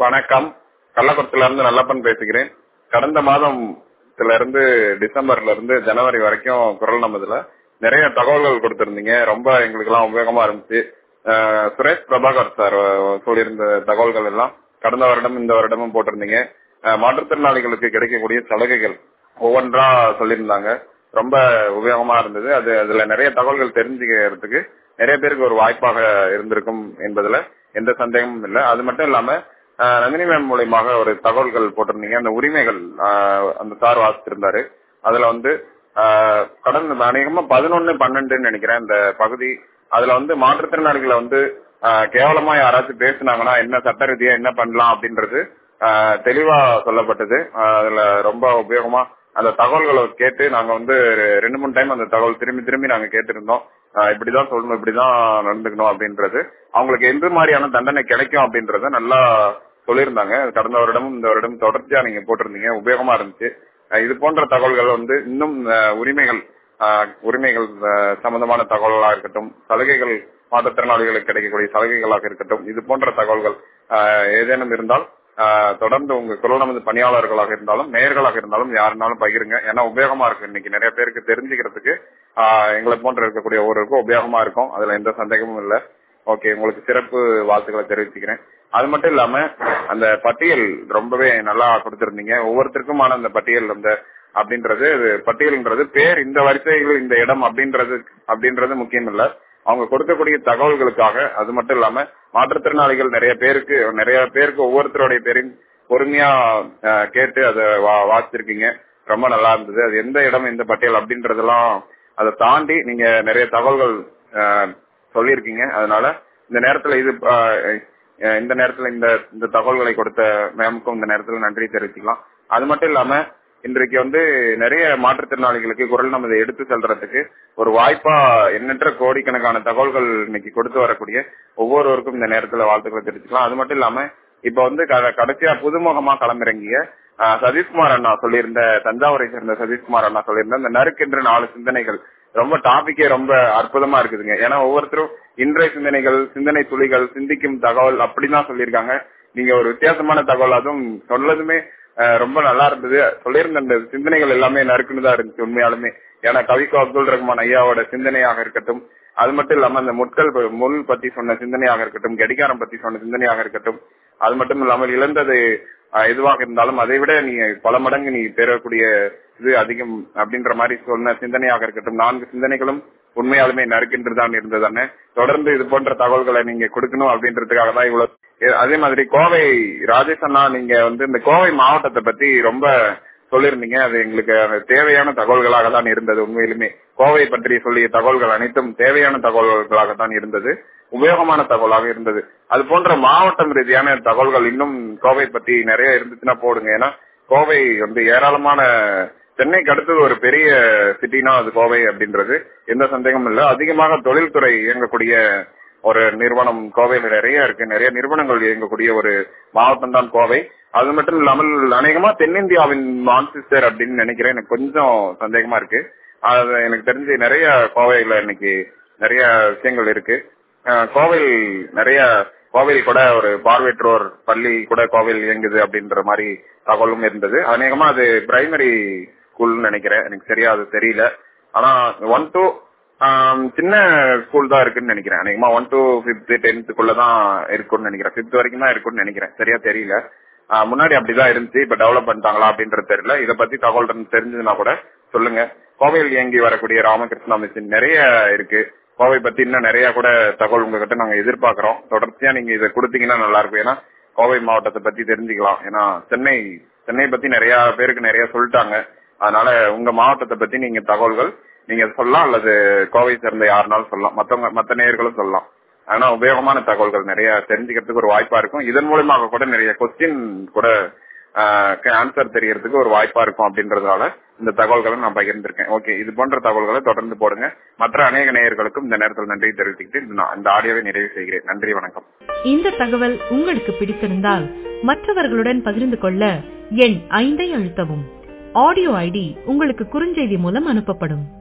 வணக்கம் கள்ளக்குளத்துல இருந்து நல்லப்பன் பேசுகிறேன் கடந்த மாதத்துல இருந்து டிசம்பர்ல இருந்து ஜனவரி வரைக்கும் குரல் நமதுல நிறைய தகவல்கள் கொடுத்திருந்தீங்க ரொம்ப எங்களுக்கு எல்லாம் உபயோகமா இருந்துச்சு அஹ் சுரேஷ் பிரபாகர் சார் சொல்லியிருந்த தகவல்கள் எல்லாம் கடந்த வருடம் இந்த வருடமும் போட்டிருந்தீங்க அஹ் மாற்றுத்திறனாளிகளுக்கு கிடைக்கக்கூடிய சலுகைகள் ஒவ்வொன்றா சொல்லியிருந்தாங்க ரொம்ப உபயோகமா இருந்தது அது அதுல நிறைய தகவல்கள் தெரிஞ்சுக்கிறதுக்கு நிறைய பேருக்கு ஒரு வாய்ப்பாக இருந்திருக்கும் என்பதுல எந்த சந்தேகமும் இல்லை அது மட்டும் இல்லாம அஹ், நந்தினி மேம் மூலியமாக ஒரு தகவல்கள் போட்டிருந்தீங்க அந்த உரிமைகள் அஹ், அந்த சார் வாசித்திருந்தாரு அதுல வந்து அஹ், கடந்த அநேகமா பதினொன்னு பன்னெண்டுன்னு நினைக்கிறேன் இந்த பகுதி அதுல வந்து மாற்றுத்திறனாளிகளை வந்து அஹ், கேவலமா யாராச்சும் பேசுனாங்கன்னா என்ன சட்ட ரீதியா என்ன பண்ணலாம் அப்படின்றது அஹ், தெளிவா சொல்லப்பட்டது அஹ், அதுல ரொம்ப உபயோகமா அந்த தகவல்களை கேட்டு நாங்க வந்து ரெ- ரெண்டு மூணு டைம் அந்த தகவல் திரும்பி திரும்பி நாங்க கேட்டிருந்தோம் அஹ், இப்படிதான் சொல்லணும் இப்படிதான் நடந்துக்கணும் அப்படின்றது அவங்களுக்கு எந்த மாதிரியான தண்டனை கிடைக்கும் அப்படின்றத நல்லா சொல்லியிருந்தாங்க கடந்த வருடமும் இந்த வருடம் தொடர்ச்சியா நீங்க போட்டிருந்தீங்க உபயோகமா இருந்துச்சு அஹ், இது போன்ற தகவல்கள் வந்து இன்னும் அஹ், உரிமைகள் அஹ், உரிமைகள் அஹ், சம்பந்தமான தகவல்களா இருக்கட்டும் சலுகைகள் மாற்றுத்திறனாளிகளுக்கு கிடைக்கக்கூடிய சலுகைகளாக இருக்கட்டும் இது போன்ற தகவல்கள் அஹ், ஏதேனும் இருந்தால் ஆஹ் தொடர்ந்து உங்க குரல் நமது பணியாளர்களாக இருந்தாலும் நேயர்களாக இருந்தாலும் யாருனாலும் பகிருங்க ஏன்னா உபயோகமா இருக்கு இன்னைக்கு நிறைய பேருக்கு தெரிஞ்சுக்கிறதுக்கு ஆஹ் எங்களை போன்ற இருக்கக்கூடிய ஒவ்வொருவருக்கும் உபயோகமா இருக்கும் அதுல எந்த சந்தேகமும் இல்ல ஓகே உங்களுக்கு சிறப்பு வாழ்த்துக்களை தெரிவிச்சுக்கிறேன் அது மட்டும் இல்லாம அந்த பட்டியல் ரொம்பவே நல்லா கொடுத்திருந்தீங்க ஒவ்வொருத்தருக்குமான அந்த பட்டியல் அந்த அப்படின்றது இது பட்டியல்ன்றது பேர் இந்த வரிசையில் இந்த இடம் அப்படின்றது அப்படின்றது முக்கியம் இல்ல அவங்க கொடுக்கக்கூடிய தகவல்களுக்காக அது மட்டும் இல்லாம மாற்றுத்திறனாளிகள் நிறைய பேருக்கு நிறைய பேருக்கு ஒவ்வொருத்தருடைய பேரையும் பொறுமையா அஹ், கேட்டு அதை வா- வாசிச்சிருக்கீங்க ரொம்ப நல்லா இருந்தது அது எந்த இடம் எந்த பட்டியல் அப்படின்றதெல்லாம் அதை தாண்டி நீங்க நிறைய தகவல்கள் அஹ், சொல்லியிருக்கீங்க அதனால இந்த நேரத்துல இது அஹ், அஹ், இந்த நேரத்துல இந்த இந்த தகவல்களை கொடுத்த மேமுக்கும் இந்த நேரத்துல நன்றி தெரிவிச்சுக்கலாம் அது மட்டும் இல்லாம இன்றைக்கு வந்து நிறைய மாற்றுத்திறனாளிகளுக்கு குரல் நமது எடுத்து செல்றதுக்கு ஒரு வாய்ப்பா எண்ணற்ற கோடிக்கணக்கான தகவல்கள் இன்னைக்கு கொடுத்து வரக்கூடிய ஒவ்வொருவருக்கும் இந்த நேரத்துல வாழ்த்துக்களை தெரிவிச்சுக்கலாம் அது மட்டும் இல்லாம இப்ப வந்து க- கடைசியா புதுமுகமா களமிறங்கிய ஆஹ், சதீஷ்குமார் அண்ணா சொல்லியிருந்த தஞ்சாவூரை சேர்ந்த சதீஷ்குமார் அண்ணா சொல்லியிருந்த இந்த நறுக்கென்று நாலு சிந்தனைகள் ரொம்ப டாபிக்கே ரொம்ப அற்புதமா இருக்குதுங்க ஏன்னா ஒவ்வொருத்தரும் இன்றைய சிந்தனைகள் சிந்தனை துளிகள் சிந்திக்கும் தகவல் அப்படிதான் சொல்லியிருக்காங்க நீங்க ஒரு வித்தியாசமான தகவல் அதுவும் சொன்னதுமே அஹ், ரொம்ப நல்லா இருந்தது சொல்லியிருந்த அந்த சிந்தனைகள் எல்லாமே நறுக்குன்னு இருந்துச்சு உண்மையாலுமே ஏன்னா கவிக்கோ அப்துல் ரஹ்மான் ஐயாவோட சிந்தனையாக இருக்கட்டும் அது மட்டும் இல்லாம அந்த முட்கள் ப- முள் பத்தி சொன்ன சிந்தனையாக இருக்கட்டும் கடிகாரம் பத்தி சொன்ன சிந்தனையாக இருக்கட்டும் அது மட்டும் இல்லாமல் இழந்தது அஹ், எதுவாக இருந்தாலும் அதை விட நீ பல மடங்கு நீ பெறக்கூடிய இது அதிகம் அப்படின்ற மாதிரி சொன்ன சிந்தனையாக இருக்கட்டும் நான்கு சிந்தனைகளும் உண்மையாலுமே நறுக்கின்றுதான் இருந்ததானே தொடர்ந்து இது போன்ற தகவல்களை நீங்க கொடுக்கணும் அப்படின்றதுக்காக தான் இவ்வளவு எ- அதே மாதிரி கோவை ராஜேஷ் அண்ணா நீங்க வந்து இந்த கோவை மாவட்டத்தை பத்தி ரொம்ப சொல்லியிருந்தீங்க அது எங்களுக்கு அது தேவையான தகவல்களாக தான் இருந்தது உண்மையிலுமே கோவை பற்றி சொல்லிய தகவல்கள் அனைத்தும் தேவையான தகவல்களாக தான் இருந்தது உபயோகமான தகவலாக இருந்தது அது போன்ற மாவட்டம் ரீதியான தகவல்கள் இன்னும் கோவை பத்தி நிறைய இருந்துச்சுன்னா போடுங்க ஏன்னா கோவை வந்து ஏராளமான சென்னைக்கு அடுத்தது ஒரு பெரிய சிட்டினா அது கோவை அப்படின்றது எந்த சந்தேகமும் இல்ல அதிகமாக தொழில்துறை இயங்கக்கூடிய ஒரு நிறுவனம் கோவையில நிறைய இருக்கு நிறைய நிறுவனங்கள் இயங்கக்கூடிய ஒரு மாவட்டம் தான் கோவை அது மட்டும் இல்லாமல் அநேகமா தென்னிந்தியாவின் மான்சிஸ்டர் அப்படின்னு நினைக்கிறேன் எனக்கு கொஞ்சம் சந்தேகமா இருக்கு அது எனக்கு தெரிஞ்சு நிறைய கோவையில இன்னைக்கு நிறைய விஷயங்கள் இருக்கு அஹ் கோவில் நிறைய கோவில் கூட ஒரு பார்வையற்றோர் பள்ளி கூட கோவில் இயங்குது அப்படின்ற மாதிரி தகவலும் இருந்தது அநேகமா அது பிரைமரி ஸ்கூல்னு நினைக்கிறேன் எனக்கு சரியா அது தெரியல ஆனா ஒன் டூ சின்ன ஸ்கூல் தான் இருக்குன்னு நினைக்கிறேன் அநேகமா ஒன் டூ பிப்த் டென்த்துக்குள்ள தான் இருக்கும்னு நினைக்கிறேன் பிப்த் வரைக்கும் தான் இருக்கும்னு நினைக்கிறேன் சரியா தெரியல ஆஹ் முன்னாடி அப்படிதான் இருந்துச்சு இப்ப டெவலப் பண்ணிட்டாங்களா அப்படின்றது தெரியல இத பத்தி தகவல் தெரிஞ்சதுன்னா கூட சொல்லுங்க கோவையில் இயங்கி வரக்கூடிய ராமகிருஷ்ணா மிஷின் நிறைய இருக்கு கோவை பத்தி இன்னும் நிறைய கூட தகவல் உங்ககிட்ட நாங்க எதிர்பார்க்கிறோம் தொடர்ச்சியா நீங்க இதை கொடுத்தீங்கன்னா நல்லா இருக்கும் ஏன்னா கோவை மாவட்டத்தை பத்தி தெரிஞ்சுக்கலாம் ஏன்னா சென்னை சென்னை பத்தி நிறைய பேருக்கு நிறைய சொல்லிட்டாங்க அதனால உங்க மாவட்டத்தை பத்தி நீங்க தகவல்கள் நீங்க சொல்லலாம் அல்லது கோவை சேர்ந்த யாருனாலும் சொல்லலாம் மத்தவங்க மத்த நேயர்களும் சொல்லலாம் ஆனா உபயோகமான தகவல்கள் நிறைய தெரிஞ்சுக்கிறதுக்கு ஒரு வாய்ப்பா இருக்கும் இதன் மூலமாக கூட நிறைய கொஸ்டின் கூட ஆன்சர் தெரியறதுக்கு ஒரு வாய்ப்பா இருக்கும் அப்படின்றதுனால இந்த தகவல்களை நான் பகிர்ந்திருக்கேன் ஓகே இது போன்ற தகவல்களை தொடர்ந்து போடுங்க மற்ற அநேக நேயர்களுக்கும் இந்த நேரத்தில் நன்றி தெரிவித்துக்கிட்டு இந்த நான் இந்த ஆடியோவை நிறைவு செய்கிறேன் நன்றி வணக்கம் இந்த தகவல் உங்களுக்கு பிடித்திருந்தால் மற்றவர்களுடன் பகிர்ந்து கொள்ள எண் ஐந்தை அழுத்தவும் ஆடியோ ஐடி உங்களுக்கு குறுஞ்செய்தி மூலம் அனுப்பப்படும்